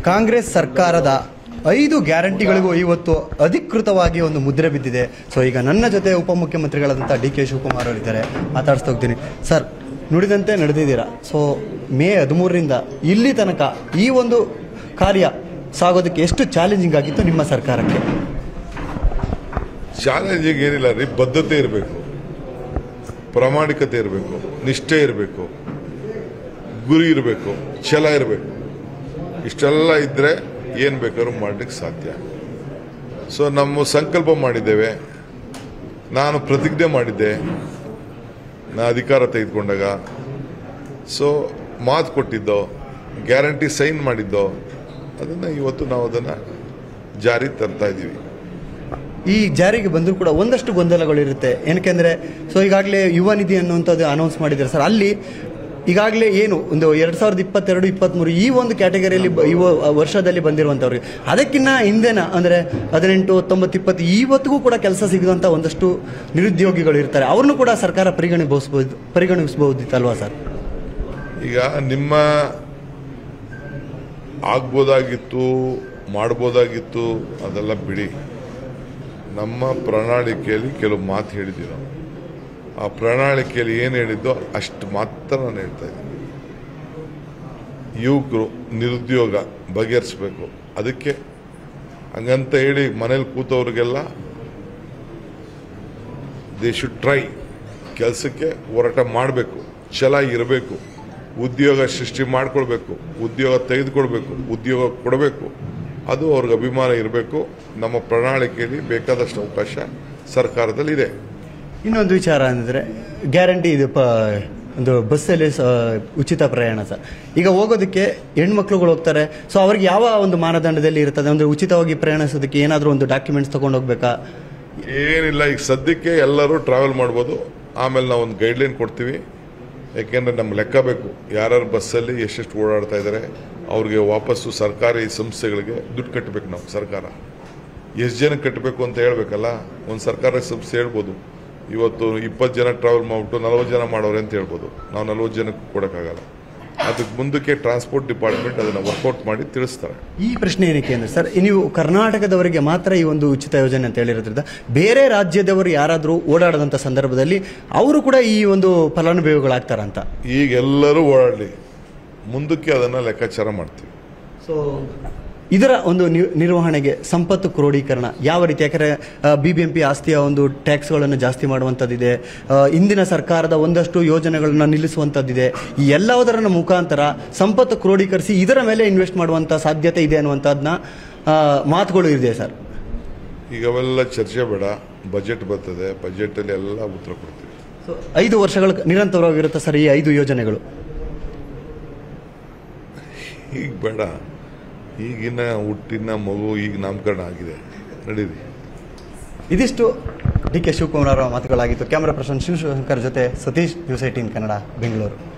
ಕಾಂಗ್ರೆಸ್ ಸರ್ಕಾರದ ಐದು ಗ್ಯಾರಂಟಿಗಳಿಗೂ ಇವತ್ತು ಅಧಿಕೃತವಾಗಿ ಒಂದು ಮುದ್ರೆ ಬಿದ್ದಿದೆ ಸೊ ಈಗ ನನ್ನ ಜೊತೆ ಉಪಮುಖ್ಯಮಂತ್ರಿಗಳಾದಂಥ ಡಿ ಕೆ ಶಿವಕುಮಾರ್ ಅವರಿದ್ದಾರೆ ಮಾತಾಡಿಸ್ತಾ ಹೋಗ್ತೀನಿ ಸರ್ ನುಡಿದಂತೆ ನಡೆದಿದ್ದೀರಾ ಸೊ ಮೇ ಹದಿಮೂರರಿಂದ ಇಲ್ಲಿ ತನಕ ಈ ಒಂದು ಕಾರ್ಯ ಸಾಗೋದಕ್ಕೆ ಎಷ್ಟು ಚಾಲೆಂಜಿಂಗ್ ಆಗಿತ್ತು ನಿಮ್ಮ ಸರ್ಕಾರಕ್ಕೆ ಚಾಲೆಂಜಿಂಗ್ ಏನಿಲ್ಲ ರೀ ಬದ್ಧತೆ ಇರಬೇಕು ಪ್ರಾಮಾಣಿಕತೆ ಇರಬೇಕು ನಿಷ್ಠೆ ಇರಬೇಕು ಗುರಿ ಇರಬೇಕು ಛಲ ಇರಬೇಕು ಇಷ್ಟೆಲ್ಲ ಇದ್ರೆ ಏನು ಬೇಕಾದ್ರೂ ಮಾಡ್ಲಿಕ್ಕೆ ಸಾಧ್ಯ ಸೊ ನಮ್ಮ ಸಂಕಲ್ಪ ಮಾಡಿದ್ದೇವೆ ನಾನು ಪ್ರತಿಜ್ಞೆ ಮಾಡಿದ್ದೆ ನಾ ಅಧಿಕಾರ ತೆಗೆದುಕೊಂಡಾಗ ಸೊ ಮಾತು ಕೊಟ್ಟಿದ್ದೋ ಗ್ಯಾರಂಟಿ ಸೈನ್ ಮಾಡಿದ್ದೋ ಅದನ್ನು ಇವತ್ತು ನಾವು ಅದನ್ನು ಜಾರಿ ತರ್ತಾ ಇದ್ದೀವಿ ಈ ಜಾರಿಗೆ ಬಂದರೂ ಕೂಡ ಒಂದಷ್ಟು ಗೊಂದಲಗಳಿರುತ್ತೆ ಏನಕ್ಕೆಂದ್ರೆ ಸೊ ಈಗಾಗಲೇ ಯುವ ನಿಧಿ ಅನ್ನುವಂಥದ್ದು ಅನೌನ್ಸ್ ಮಾಡಿದ್ದಾರೆ ಸರ್ ಅಲ್ಲಿ ಈಗಾಗಲೇ ಏನು ಒಂದು ಎರಡ್ ಸಾವಿರದ ಇಪ್ಪತ್ತೆರಡು ಇಪ್ಪತ್ತ್ಮೂರು ಈ ಒಂದು ಕ್ಯಾಟಗರಿಯಲ್ಲಿ ಬ- ಯುವ ವರ್ಷದಲ್ಲಿ ಬಂದಿರುವಂಥವ್ರಿಗೆ ಅದಕ್ಕಿಂತ ಹಿಂದೆನ ಅಂದರೆ ಹದಿನೆಂಟು ಹತ್ತೊಂಬತ್ತು ಇಪ್ಪತ್ತು ಇವತ್ತಿಗೂ ಕೂಡ ಕೆಲಸ ಸಿಗದಂಥ ಒಂದಷ್ಟು ನಿರುದ್ಯೋಗಿಗಳು ಇರ್ತಾರೆ ಅವ್ರನ್ನೂ ಕೂಡ ಸರ್ಕಾರ ಪರಿಗಣಿಸಬಹುದು ಪರಿಗಣಿಸಬಹುದಿತ್ತಲ್ವಾ ಸರ್ ಈಗ ನಿಮ್ಮ ಆಗ್ಬೋದಾಗಿತ್ತು ಮಾಡ್ಬೋದಾಗಿತ್ತು ಅದೆಲ್ಲ ಬಿಡಿ ನಮ್ಮ ಪ್ರಣಾಳಿಕೆಯಲ್ಲಿ ಕೆಲವು ಮಾತು ಹೇಳಿದ್ದೀವಿ ನಾವು ಆ ಪ್ರಣಾಳಿಕೆಯಲ್ಲಿ ಏನು ಹೇಳಿದ್ದೋ ಅಷ್ಟು ಮಾತ್ರ ನಾನು ಹೇಳ್ತಾ ಇದ್ದೀನಿ ಯುವಕರು ನಿರುದ್ಯೋಗ ಬಗೆಹರಿಸ್ಬೇಕು ಅದಕ್ಕೆ ಹಂಗಂತ ಹೇಳಿ ಮನೇಲಿ ಕೂತವ್ರಿಗೆಲ್ಲ ದೇ ಶುಡ್ ಟ್ರೈ ಕೆಲಸಕ್ಕೆ ಹೋರಾಟ ಮಾಡಬೇಕು ಛಲ ಇರಬೇಕು ಉದ್ಯೋಗ ಸೃಷ್ಟಿ ಮಾಡ್ಕೊಳ್ಬೇಕು ಉದ್ಯೋಗ ತೆಗೆದುಕೊಳ್ಬೇಕು ಉದ್ಯೋಗ ಕೊಡಬೇಕು ಅದು ಅವ್ರಿಗೆ ಅಭಿಮಾನ ಇರಬೇಕು ನಮ್ಮ ಪ್ರಣಾಳಿಕೆಯಲ್ಲಿ ಬೇಕಾದಷ್ಟು ಅವಕಾಶ ಸರ್ಕಾರದಲ್ಲಿ ಇದೆ ಇನ್ನೊಂದು ವಿಚಾರ ಅಂದರೆ ಗ್ಯಾರಂಟಿ ಇದು ಪ ಒಂದು ಬಸ್ಸಲ್ಲಿ ಸ ಉಚಿತ ಪ್ರಯಾಣ ಸರ್ ಈಗ ಹೋಗೋದಕ್ಕೆ ಹೆಣ್ಮಕ್ಳುಗಳು ಹೋಗ್ತಾರೆ ಸೊ ಅವ್ರಿಗೆ ಯಾವ ಒಂದು ಮಾನದಂಡದಲ್ಲಿ ಇರ್ತದೆ ಅಂದರೆ ಉಚಿತವಾಗಿ ಪ್ರಯಾಣಿಸೋದಕ್ಕೆ ಏನಾದರೂ ಒಂದು ಡಾಕ್ಯುಮೆಂಟ್ಸ್ ತೊಗೊಂಡು ಹೋಗ್ಬೇಕಾ ಏನಿಲ್ಲ ಈಗ ಸದ್ಯಕ್ಕೆ ಎಲ್ಲರೂ ಟ್ರಾವೆಲ್ ಮಾಡ್ಬೋದು ಆಮೇಲೆ ನಾವು ಒಂದು ಗೈಡ್ಲೈನ್ ಕೊಡ್ತೀವಿ ಯಾಕೆಂದ್ರೆ ನಮ್ಗೆ ಲೆಕ್ಕ ಬೇಕು ಯಾರ್ಯಾರು ಬಸ್ಸಲ್ಲಿ ಎಷ್ಟೆಷ್ಟು ಓಡಾಡ್ತಾ ಇದ್ದಾರೆ ಅವ್ರಿಗೆ ವಾಪಸ್ಸು ಸರ್ಕಾರಿ ಸಂಸ್ಥೆಗಳಿಗೆ ದುಡ್ಡು ಕಟ್ಟಬೇಕು ನಾವು ಸರ್ಕಾರ ಎಷ್ಟು ಜನಕ್ಕೆ ಕಟ್ಟಬೇಕು ಅಂತ ಹೇಳ್ಬೇಕಲ್ಲ ಒಂದು ಸರ್ಕಾರಿ ಸಂಸ್ಥೆ ಹೇಳ್ಬೋದು ಇವತ್ತು ಇಪ್ಪತ್ತು ಜನ ಟ್ರಾವೆಲ್ ಮಾಡ್ಬಿಟ್ಟು ನಲವತ್ತು ಜನ ಮಾಡೋರೆ ಅಂತ ಹೇಳ್ಬೋದು ನಾವು ನಲವತ್ತು ಜನಕ್ಕೆ ಕೊಡೋಕ್ಕಾಗಲ್ಲ ಅದಕ್ಕೆ ಮುಂದಕ್ಕೆ ಟ್ರಾನ್ಸ್ಪೋರ್ಟ್ ಡಿಪಾರ್ಟ್ಮೆಂಟ್ ಅದನ್ನು ವರ್ಕೌಟ್ ಮಾಡಿ ತಿಳಿಸ್ತಾರೆ ಈ ಪ್ರಶ್ನೆ ಏನಕ್ಕೆ ಅಂದರೆ ಸರ್ ನೀವು ಕರ್ನಾಟಕದವರಿಗೆ ಮಾತ್ರ ಈ ಒಂದು ಉಚಿತ ಯೋಜನೆ ಅಂತ ಹೇಳಿರೋದ್ರಿಂದ ಬೇರೆ ರಾಜ್ಯದವರು ಯಾರಾದರೂ ಓಡಾಡದಂಥ ಸಂದರ್ಭದಲ್ಲಿ ಅವರು ಕೂಡ ಈ ಒಂದು ಫಲಾನುಭವಿಗಳಾಗ್ತಾರಂತ ಈಗ ಎಲ್ಲರೂ ಓಡಾಡಲಿ ಮುಂದಕ್ಕೆ ಅದನ್ನು ಲೆಕ್ಕಾಚಾರ ಮಾಡ್ತೀವಿ ಸೊ ಇದರ ಒಂದು ನಿ- ನಿರ್ವಹಣೆಗೆ ಸಂಪತ್ತು ಕ್ರೋಢೀಕರಣ ಯಾವ ರೀತಿ ಯಾಕಂದರೆ ಬಿ ಬಿ ಎಂ ಪಿ ಆಸ್ತಿಯ ಒಂದು ಟ್ಯಾಕ್ಸ್ಗಳನ್ನು ಜಾಸ್ತಿ ಮಾಡುವಂಥದ್ದಿದೆ ಆ, ಇಂದಿನ ಸರ್ಕಾರದ ಒಂದಷ್ಟು ಯೋಜನೆಗಳನ್ನು ನಿಲ್ಲಿಸುವಂಥದ್ದಿದೆ ಈ ಎಲ್ಲದರ ಮುಖಾಂತರ ಸಂಪತ್ತು ಕ್ರೋಢೀಕರಿಸಿ ಇದರ ಮೇಲೆ ಇನ್ವೆಸ್ಟ್ ಮಾಡುವಂಥ ಸಾಧ್ಯತೆ ಇದೆ ಅನ್ನುವಂಥದ್ದನ್ನ ಆ, ಮಾತುಗಳು ಇದೆ ಸರ್ ಈಗ ಅವೆಲ್ಲ ಚರ್ಚೆ ಬೇಡ ಬಜೆಟ್ ಬರ್ತದೆ ಬಜೆಟಲ್ಲಿ ಎಲ್ಲ ಉತ್ತರ ಕೊಡ್ತೀವಿ ಸೊ ಐದು ವರ್ಷಗಳ ನಿರಂತರವಾಗಿರುತ್ತೆ ಸರ್ ಈ ಐದು ಯೋಜನೆಗಳು ಈಗ ಬೇಡ ಈಗಿನ ಹುಟ್ಟಿನ ಮಗು ಈಗ ನಾಮಕರಣ ಆಗಿದೆ ನಡೀರಿ ಇದಿಷ್ಟು ಡಿ ಕೆ ಶಿವಕುಮಾರ್ ಅವರ ಮಾತುಗಳಾಗಿತ್ತು ಕ್ಯಾಮರಾ ಪರ್ಸನ್ ಶಿವಶಂಕರ್ ಜೊತೆ ಸತೀಶ್ ನ್ಯೂಸ್ ಏಟೀನ್ ಕನ್ನಡ ಬೆಂಗಳೂರು